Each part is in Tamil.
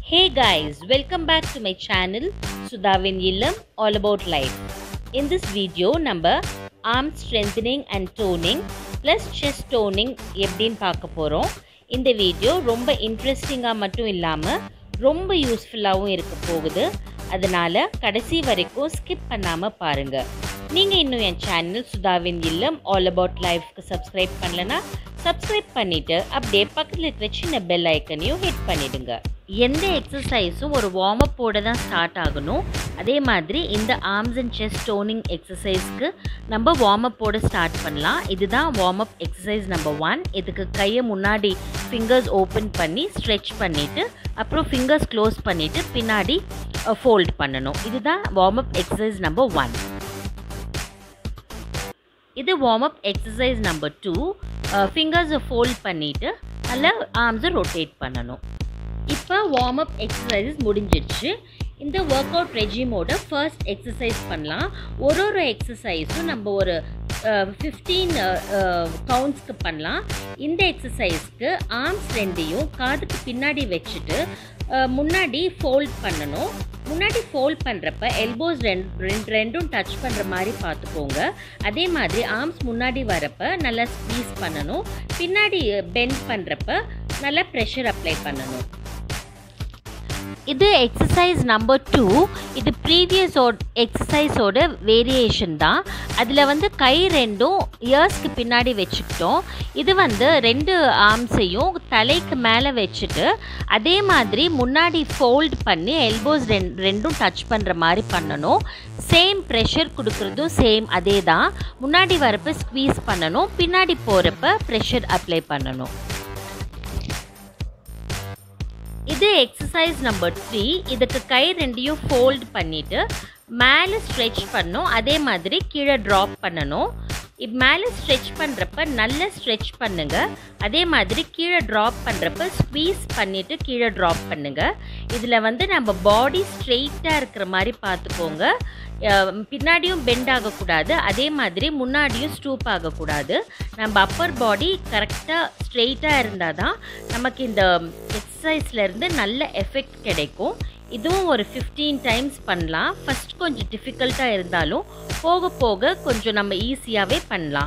Hey guys, welcome back to my channel Sudhavin Illam all about life. In this video நம்ம arm strengthening and toning plus chest toning எப்படின்னு பார்க்க போகிறோம் இந்த வீடியோ ரொம்ப இன்ட்ரெஸ்டிங்காக மட்டும் இல்லாமல் ரொம்ப யூஸ்ஃபுல்லாகவும் இருக்க போகுது அதனால் கடைசி வரைக்கும் ஸ்கிப் பண்ணாமல் பாருங்கள் நீங்கள் இன்னும் என் சேனல் சுதாவின் இல்லம் ஆல் அபவுட் லைஃப்க்கு சப்ஸ்கிரைப் பண்ணலனா சப்ஸ்கிரைப் பண்ணிவிட்டு அப்படியே பக்கத்தில் இருக்கிற சின்ன பெல் ஐக்கனையும் ஹிட் பண்ணிடுங்க எந்த எக்ஸசைஸும் ஒரு வார்ம் அப்போட தான் ஸ்டார்ட் ஆகணும் அதே மாதிரி இந்த ஆர்ம்ஸ் அண்ட் செஸ்ட் டோனிங் எக்ஸசைஸ்க்கு நம்ம வார்ம் அப்போட ஸ்டார்ட் பண்ணலாம் இதுதான் warm up exercise number one இதுக்கு கையை முன்னாடி ஃபிங்கர்ஸ் ஓப்பன் பண்ணி ஸ்ட்ரெச் பண்ணிவிட்டு அப்புறம் ஃபிங்கர்ஸ் க்ளோஸ் பண்ணிவிட்டு பின்னாடி ஃபோல்ட் பண்ணணும் இதுதான் warm up exercise number one இது warm up exercise number two ஃபிங்கர்ஸை ஃபோல்ட் பண்ணிவிட்டு நல்லா ஆர்ம்ஸை ரொட்டேட் பண்ணணும் இப்போ வார்ம் அப் எக்ஸசைசஸ் முடிஞ்சிருச்சு இந்த ஒர்க் அவுட் ரெஜிமோட ஃபர்ஸ்ட் எக்ஸசைஸ் பண்ணலாம் ஒரு ஒரு எக்ஸசைஸும் நம்ம ஒரு ஃபிஃப்டீன் கவுண்ட்ஸ்க்கு பண்ணலாம் இந்த எக்ஸசைஸ்க்கு ஆர்ம்ஸ் ரெண்டையும் காதுக்கு பின்னாடி வச்சுட்டு முன்னாடி ஃபோல்ட் பண்ணணும் முன்னாடி ஃபோல்ட் பண்ணுறப்ப எல்போஸ் ரெண்டு ரெண்டு ரெண்டும் டச் பண்ணுற மாதிரி பார்த்துக்கோங்க அதே மாதிரி ஆர்ம்ஸ் முன்னாடி வரப்ப நல்லா ஸ்க்வீஸ் பண்ணணும் பின்னாடி பெண்ட் பண்ணுறப்ப நல்லா ப்ரெஷர் அப்ளை பண்ணணும் இது எக்ஸசைஸ் நம்பர் டூ இது ப்ரீவியஸோட எக்ஸசைஸோட வேரியேஷன் தான் அதில் வந்து கை ரெண்டும் இயர்ஸ்க்கு பின்னாடி வச்சுக்கிட்டோம் இது வந்து ரெண்டு ஆர்ம்ஸையும் தலைக்கு மேலே வச்சுட்டு அதே மாதிரி முன்னாடி ஃபோல்ட் பண்ணி எல்போஸ் ரெண் ரெண்டும் டச் பண்ணுற மாதிரி பண்ணணும் சேம் ப்ரெஷர் கொடுக்குறதும் சேம் அதே தான் முன்னாடி வரப்போ ஸ்க்வீஸ் பண்ணணும் பின்னாடி போகிறப்ப ப்ரெஷர் அப்ளை பண்ணணும் இது எக்ஸசைஸ் நம்பர் த்ரீ இதுக்கு கை ரெண்டையும் ஃபோல்ட் பண்ணிவிட்டு மேலே ஸ்ட்ரெச் பண்ணும் அதே மாதிரி கீழே ட்ராப் பண்ணணும் இப் மேலே ஸ்ட்ரெச் பண்ணுறப்ப நல்லா ஸ்ட்ரெச் பண்ணுங்கள் அதே மாதிரி கீழே ட்ராப் பண்ணுறப்ப ஸ்க்வீஸ் பண்ணிவிட்டு கீழே ட்ராப் பண்ணுங்கள் இதில் வந்து நம்ம பாடி ஸ்ட்ரெயிட்டாக இருக்கிற மாதிரி பார்த்துக்கோங்க பின்னாடியும் பெண்ட் ஆகக்கூடாது அதே மாதிரி முன்னாடியும் ஸ்டூப் ஆகக்கூடாது நம்ம அப்பர் பாடி கரெக்டாக ஸ்ட்ரெயிட்டாக இருந்தால் தான் நமக்கு இந்த எக்ஸசைஸ்லேருந்து நல்ல எஃபெக்ட் கிடைக்கும் இதுவும் ஒரு ஃபிஃப்டீன் டைம்ஸ் பண்ணலாம் ஃபஸ்ட் கொஞ்சம் டிஃபிகல்ட்டாக இருந்தாலும் போக போக கொஞ்சம் நம்ம ஈஸியாகவே பண்ணலாம்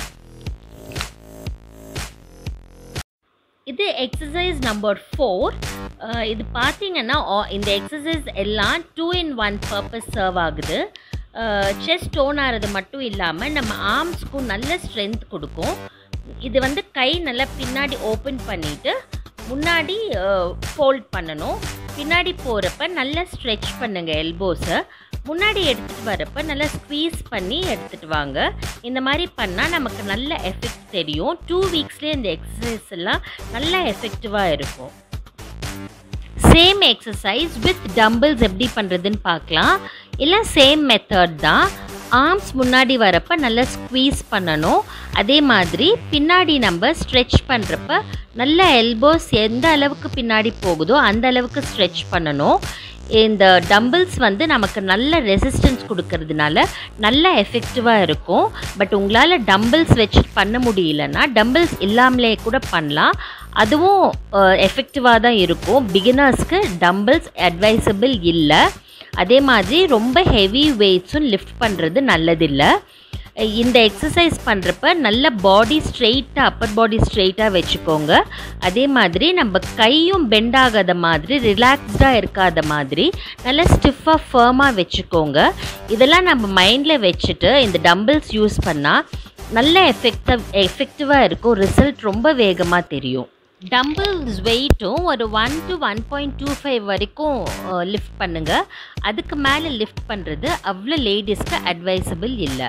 இது எக்ஸசைஸ் நம்பர் ஃபோர் இது பார்த்தீங்கன்னா இந்த எக்ஸசைஸ் எல்லாம் two in one purpose serve ஆகுது செஸ்ட் டோன் ஆகிறது மட்டும் இல்லாமல் நம்ம ஆர்ம்ஸ்க்கும் நல்ல ஸ்ட்ரென்த் கொடுக்கும் இது வந்து கை நல்லா பின்னாடி ஓப்பன் பண்ணிவிட்டு முன்னாடி ஃபோல்ட் பண்ணணும் பின்னாடி போகிறப்ப நல்லா ஸ்ட்ரெச் பண்ணுங்கள் எல்போஸை முன்னாடி எடுத்துகிட்டு வரப்போ நல்லா ஸ்க்வீஸ் பண்ணி எடுத்துகிட்டு வாங்க இந்த மாதிரி பண்ணால் நமக்கு நல்ல எஃபெக்ட் தெரியும் டூ வீக்ஸ்லேயே இந்த எக்ஸசைஸ் எல்லாம் நல்லா எஃபெக்டிவாக இருக்கும் சேம் எக்ஸசைஸ் வித் டம்பிள்ஸ் எப்படி பண்ணுறதுன்னு பார்க்கலாம் எல்லாம் சேம் மெத்தட் தான் ஆர்ம்ஸ் முன்னாடி வரப்போ நல்லா ஸ்க்வீஸ் பண்ணணும் அதே மாதிரி பின்னாடி நம்ம ஸ்ட்ரெச் பண்ணுறப்ப நல்ல எல்போஸ் எந்த அளவுக்கு பின்னாடி போகுதோ அந்த அளவுக்கு ஸ்ட்ரெச் பண்ணணும் இந்த டம்பிள்ஸ் வந்து நமக்கு நல்ல ரெசிஸ்டன்ஸ் கொடுக்கறதுனால நல்ல எஃபெக்டிவாக இருக்கும் பட் உங்களால் டம்பிள்ஸ் வச்சு பண்ண முடியலன்னா டம்பிள்ஸ் இல்லாமலே கூட பண்ணலாம் அதுவும் எஃபெக்டிவாக தான் இருக்கும் பிகினர்ஸ்க்கு டம்பிள்ஸ் அட்வைசபிள் இல்லை அதே மாதிரி ரொம்ப ஹெவி வெயிட்ஸும் லிஃப்ட் பண்ணுறது நல்லதில்லை இந்த எக்ஸசைஸ் பண்ணுறப்ப நல்ல பாடி ஸ்ட்ரெயிட்டாக அப்பர் பாடி ஸ்ட்ரெயிட்டாக வச்சுக்கோங்க அதே மாதிரி நம்ம கையும் பெண்ட் ஆகாத மாதிரி ரிலாக்ஸ்டாக இருக்காத மாதிரி நல்லா ஸ்டிஃபாக ஃபேமாக வச்சுக்கோங்க இதெல்லாம் நம்ம மைண்டில் வச்சுட்டு இந்த டம்பிள்ஸ் யூஸ் பண்ணால் நல்ல எஃபெக்டிவ் எஃபெக்டிவாக இருக்கும் ரிசல்ட் ரொம்ப வேகமாக தெரியும் டம்பிள்ஸ் வெயிட்டும் ஒரு one to one point two five வரைக்கும் லிஃப்ட் பண்ணுங்கள் அதுக்கு மேலே லிஃப்ட் பண்ணுறது அவ்வளோ லேடிஸ்க்கு அட்வைசபிள் இல்லை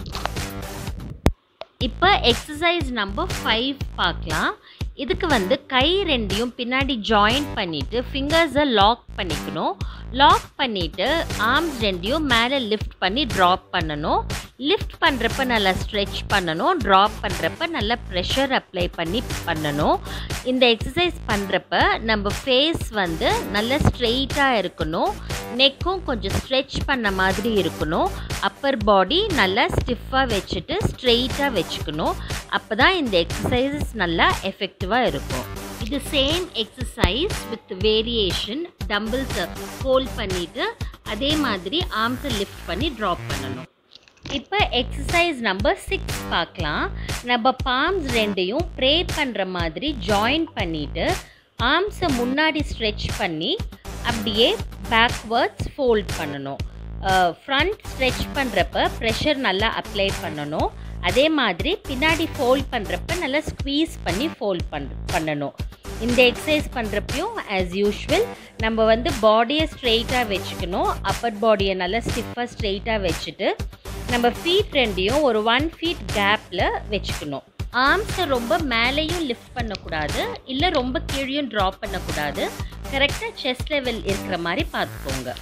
இப்போ எக்ஸசைஸ் நம்பர் ஃபைவ் பார்க்கலாம் இதுக்கு வந்து கை ரெண்டையும் பின்னாடி ஜாயிண்ட் பண்ணிவிட்டு ஃபிங்கர்ஸை லாக் பண்ணிக்கணும் லாக் பண்ணிவிட்டு ஆர்ம்ஸ் ரெண்டையும் மேலே லிஃப்ட் பண்ணி ட்ராப் பண்ணணும் லிஃப்ட் பண்ணுறப்ப நல்லா ஸ்ட்ரெச் பண்ணணும் ட்ராப் பண்ணுறப்ப நல்லா ப்ரெஷர் அப்ளை பண்ணி பண்ணணும் இந்த எக்ஸசைஸ் பண்ணுறப்ப நம்ம ஃபேஸ் வந்து நல்லா ஸ்ட்ரெயிட்டாக இருக்கணும் நெக்கும் கொஞ்சம் ஸ்ட்ரெச் பண்ண மாதிரி இருக்கணும் அப்பர் பாடி நல்லா ஸ்டிஃபாக வச்சுட்டு ஸ்ட்ரெயிட்டாக வச்சுக்கணும் அப்போ தான் இந்த எக்ஸசைசஸ் நல்லா எஃபெக்டிவாக இருக்கும் இது சேம் எக்ஸசைஸ் வித் வேரியேஷன் டம்பிள்ஸை ஹோல்ட் பண்ணிவிட்டு அதே மாதிரி ஆர்ம்ஸை லிஃப்ட் பண்ணி ட்ராப் பண்ணணும் இப்போ எக்ஸசைஸ் நம்பர் சிக்ஸ் பார்க்கலாம் நம்ம பாம்ஸ் ரெண்டையும் ப்ரே பண்ணுற மாதிரி ஜாயின் பண்ணிவிட்டு ஆர்ம்ஸை முன்னாடி ஸ்ட்ரெச் பண்ணி அப்படியே பேக்வேர்ட்ஸ் ஃபோல்ட் பண்ணணும் ஃப்ரண்ட் ஸ்ட்ரெச் பண்ணுறப்ப ப்ரெஷர் நல்லா அப்ளை பண்ணணும் அதே மாதிரி பின்னாடி ஃபோல்ட் பண்ணுறப்ப நல்லா ஸ்க்வீஸ் பண்ணி ஃபோல்ட் பண் பண்ணணும் இந்த எக்ஸசைஸ் பண்ணுறப்பையும் ஆஸ் யூஷுவல் நம்ம வந்து பாடியை ஸ்ட்ரெயிட்டாக வச்சுக்கணும் அப்பர் பாடியை நல்லா ஸ்டிஃபாக ஸ்ட்ரெயிட்டாக வச்சுட்டு நம்ம ஃபீட் ரெண்டையும் ஒரு ஒன் ஃபீட் கேப்பில் வச்சுக்கணும் ஆர்ம்ஸை ரொம்ப மேலேயும் லிஃப்ட் பண்ணக்கூடாது இல்லை ரொம்ப கீழேயும் ட்ராப் பண்ணக்கூடாது கரெக்டாக செஸ்ட் லெவல் இருக்கிற மாதிரி பார்த்துக்கோங்க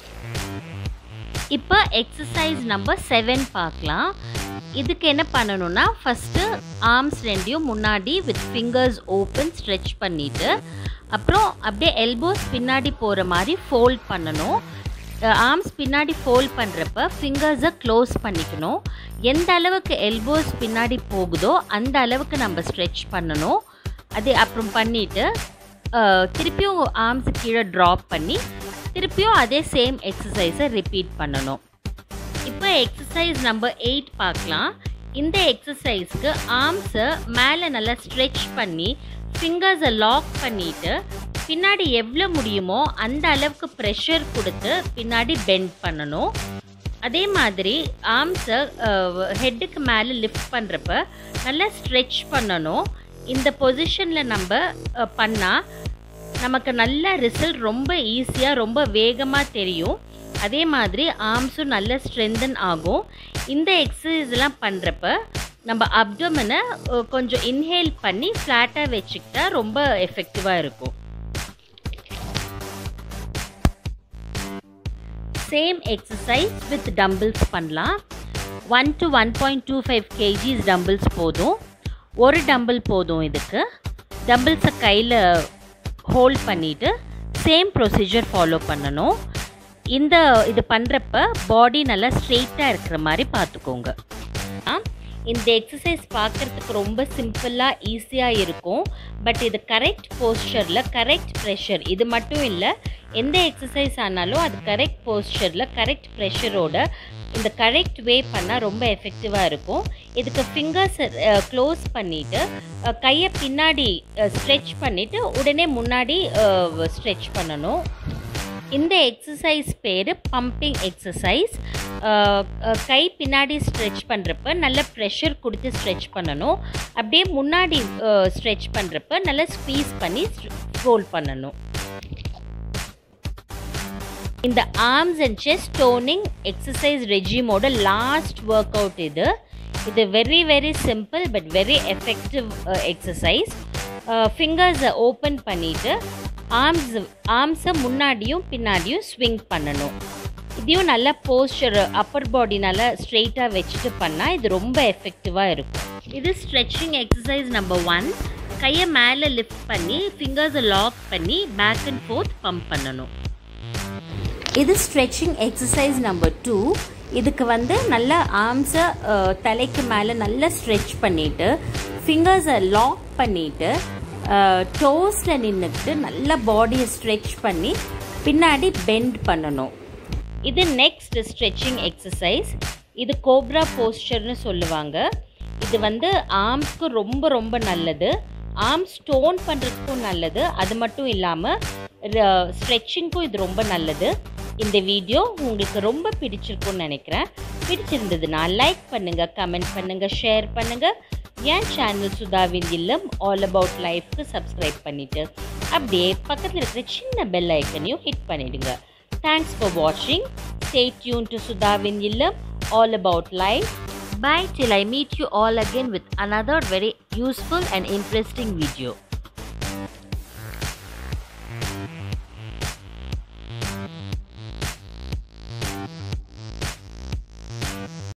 இப்போ எக்ஸசைஸ் நம்பர் செவன் பார்க்கலாம் இதுக்கு என்ன பண்ணணும்னா ஃபஸ்ட்டு ஆர்ம்ஸ் ரெண்டையும் முன்னாடி வித் ஃபிங்கர்ஸ் ஓப்பன் ஸ்ட்ரெச் பண்ணிவிட்டு அப்புறம் அப்படியே எல்போஸ் பின்னாடி போகிற மாதிரி ஃபோல்ட் பண்ணணும் ஆர்ம்ஸ் பின்னாடி ஃபோல்ட் பண்ணுறப்ப ஃபிங்கர்ஸை க்ளோஸ் பண்ணிக்கணும் எந்த அளவுக்கு எல்போஸ் பின்னாடி போகுதோ அந்த அளவுக்கு நம்ம ஸ்ட்ரெச் பண்ணணும் அது அப்புறம் பண்ணிவிட்டு திருப்பியும் ஆர்ம்ஸ் கீழே ட்ராப் பண்ணி திருப்பியும் அதே சேம் எக்ஸசைஸை ரிப்பீட் பண்ணணும் இப்போ எக்ஸசைஸ் நம்பர் எயிட் பார்க்கலாம் இந்த எக்ஸசைஸ்க்கு ஆர்ம்ஸை மேலே நல்லா ஸ்ட்ரெச் பண்ணி ஃபிங்கர்ஸை லாக் பண்ணிவிட்டு பின்னாடி எவ்வளோ முடியுமோ அந்த அளவுக்கு ப்ரெஷர் கொடுத்து பின்னாடி பெண்ட் பண்ணணும் அதே மாதிரி ஆர்ம்ஸை ஹெட்டுக்கு மேலே லிஃப்ட் பண்ணுறப்ப நல்லா ஸ்ட்ரெச் பண்ணணும் இந்த பொசிஷனில் நம்ம பண்ணால் நமக்கு நல்ல ரிசல்ட் ரொம்ப ஈஸியாக ரொம்ப வேகமாக தெரியும் அதே மாதிரி ஆர்ம்ஸும் நல்ல ஸ்ட்ரென்தன் ஆகும் இந்த எக்ஸசைஸ்லாம் பண்ணுறப்ப நம்ம அப்டோமனை கொஞ்சம் இன்ஹேல் பண்ணி ஃப்ளாட்டாக வச்சுக்கிட்டா ரொம்ப எஃபெக்டிவாக இருக்கும் சேம் எக்ஸசைஸ் வித் டம்பிள்ஸ் பண்ணலாம் one to one point two five KGs dumbbells போதும் ஒரு டம்பிள் போதும் இதுக்கு டம்பிள்ஸை கையில் ஹோல்ட் பண்ணிவிட்டு சேம் ப்ரொசீஜர் ஃபாலோ பண்ணணும் இந்த இது பண்ணுறப்ப பாடி நல்லா ஸ்ட்ரெயிட்டாக இருக்கிற மாதிரி பார்த்துக்கோங்க இந்த எக்ஸசைஸ் பார்க்குறதுக்கு ரொம்ப சிம்பிளாக ஈஸியாக இருக்கும் பட் இது கரெக்ட் போஸ்டரில் கரெக்ட் ப்ரெஷர் இது மட்டும் இல்லை எந்த எக்ஸசைஸ் ஆனாலும் அது கரெக்ட் போஸ்டரில் கரெக்ட் ப்ரெஷரோட இந்த கரெக்ட் வே பண்ணால் ரொம்ப எஃபெக்டிவாக இருக்கும் இதுக்கு ஃபிங்கர்ஸ் க்ளோஸ் பண்ணிவிட்டு கையை பின்னாடி ஸ்ட்ரெச் பண்ணிவிட்டு உடனே முன்னாடி ஸ்ட்ரெச் பண்ணணும் இந்த எக்ஸசைஸ் பேர் பம்பிங் எக்ஸசைஸ் கை பின்னாடி ஸ்ட்ரெச் பண்ணுறப்ப நல்ல ப்ரெஷர் கொடுத்து ஸ்ட்ரெச் பண்ணணும் அப்படியே முன்னாடி ஸ்ட்ரெச் பண்ணுறப்ப நல்லா ஸ்க்வீஸ் பண்ணி ரோல் பண்ணணும் இந்த arms and chest toning exercise ரெஜிமோட லாஸ்ட் ஒர்க் அவுட் இது இது very very simple but very effective exercise ஃபிங்கர்ஸை ஓப்பன் பண்ணிவிட்டு ஆர்ம்ஸ் ஆர்ம்ஸை முன்னாடியும் பின்னாடியும் ஸ்விங் பண்ணணும் இதையும் நல்லா போஸ்டர் அப்பர் பாடி நல்லா ஸ்ட்ரெயிட்டாக வச்சுட்டு பண்ணால் இது ரொம்ப எஃபெக்டிவாக இருக்கும் இது ஸ்ட்ரெச்சிங் எக்ஸசைஸ் நம்பர் ஒன் கையை மேலே லிஃப்ட் பண்ணி ஃபிங்கர்ஸை லாக் பண்ணி பேக் அண்ட் ஃபோர்த் பம்ப் பண்ணணும் இது ஸ்ட்ரெச்சிங் எக்ஸசைஸ் நம்பர் டூ இதுக்கு வந்து நல்லா ஆர்ம்ஸை தலைக்கு மேலே நல்லா ஸ்ட்ரெச் பண்ணிவிட்டு ஃபிங்கர்ஸை லாக் பண்ணிவிட்டு டோஸில் நின்றுக்கிட்டு நல்லா பாடியை ஸ்ட்ரெச் பண்ணி பின்னாடி பெண்ட் பண்ணணும் இது நெக்ஸ்ட் ஸ்ட்ரெச்சிங் எக்ஸசைஸ் இது கோப்ரா போஸ்டர்னு சொல்லுவாங்க இது வந்து ஆர்ம்ஸ்க்கு ரொம்ப ரொம்ப நல்லது ஆர்ம் ஸ்டோன் பண்ணுறதுக்கும் நல்லது அது மட்டும் இல்லாமல் ஸ்ட்ரெச்சிங்க்கும் இது ரொம்ப நல்லது இந்த வீடியோ உங்களுக்கு ரொம்ப பிடிச்சிருக்கும்னு நினைக்கிறேன் பிடிச்சிருந்ததுன்னா லைக் பண்ணுங்கள் கமெண்ட் பண்ணுங்கள் ஷேர் பண்ணுங்கள் என் சேனல் சுதாவின் இல்லம் ஆல் அபவுட் லைஃப்க்கு சப்ஸ்கிரைப் பண்ணிவிட்டு அப்படியே பக்கத்தில் இருக்கிற சின்ன பெல் ஐக்கனையும் ஹிட் பண்ணிவிடுங்க தேங்க்ஸ் ஃபார் வாட்சிங் ஸ்டே டியூன் டு சுதாவின் இல்லம் all about life Bye till I meet you all again with another very useful and interesting video.